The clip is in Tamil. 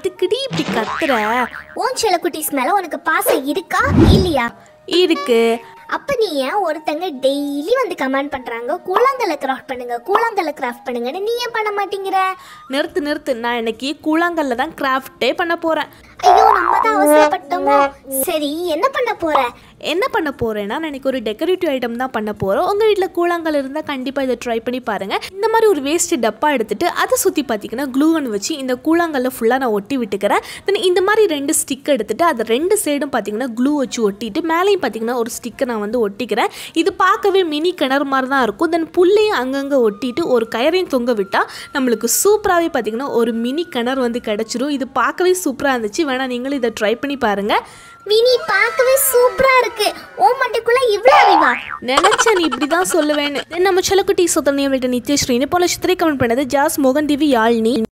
எதுக்குடி இப்படி கத்துற உன் செல்லக்குட்டிஸ் மேல உனக்கு பாசம் இருக்கா இல்லையா இருக்கு அப்ப நீ ஏன் ஒருத்தங்க டெய்லி வந்து கமெண்ட் பண்றாங்க கூழாங்கல்ல கிராஃப்ட் பண்ணுங்க கூழாங்கல்ல கிராஃப்ட் பண்ணுங்கன்னு நீ ஏன் பண்ண மாட்டேங்கிற நிறுத்து நிறுத்து நான் இன்னைக்கு கூழாங்கல்ல தான் கிராஃப்டே பண்ண போறேன் ஐயோ நம்ம தான் அவசரப்பட்டோமோ சரி என்ன பண்ண போற என்ன பண்ண போறேன்னா நான் இன்னைக்கு ஒரு டெக்கரேட்டிவ் ஐட்டம் தான் பண்ண போறோம் உங்க வீட்டில் கூழாங்கல் இருந்தால் கண்டிப்பா இதை ட்ரை பண்ணி பாருங்க இந்த மாதிரி ஒரு வேஸ்ட் டப்பா எடுத்துட்டு அதை சுத்தி பார்த்தீங்கன்னா க்ளூகன் வச்சு இந்த கூழாங்கல்ல ஃபுல்லாக நான் ஒட்டி விட்டுக்கிறேன் தென் இந்த மாதிரி ரெண்டு ஸ்டிக் எடுத்துட்டு அதை ரெண்டு சைடும் பார்த்தீங்கன்னா க்ளூ வச்சு ஒட்டிட்டு மேலேயும் பார்த்தீங்கன்னா ஒரு ஸ்டிக்கை நான் வந்து ஒட்டிக்கிறேன் இது பார்க்கவே மினி கிணறு மாதிரி தான் இருக்கும் தென் புல்லையும் அங்கங்கே ஒட்டிட்டு ஒரு கயரையும் தொங்க விட்டா நம்மளுக்கு சூப்பராகவே பார்த்தீங்கன்னா ஒரு மினி கிணறு வந்து கிடச்சிரும் இது பார்க்கவே சூப்பராக இருந்துச்சு வேணா நீங்களும் இதை ட்ரை பண்ணி பாருங்க மினி பார்க்கவே சூப்பரா இருக்கு ஓ மண்டைக்குள்ள இவ்ளோ அறிவா நினைச்சேன் நீ இப்படிதான் சொல்லுவேன்னு Then நம்ம செல்லக்குட்டி சொத்தனையை விட்டு நித்யஸ்ரீனு போல சித்திரை கமெண்ட் பண்ணது ஜாஸ் மோகன் தேவி யாழ்னி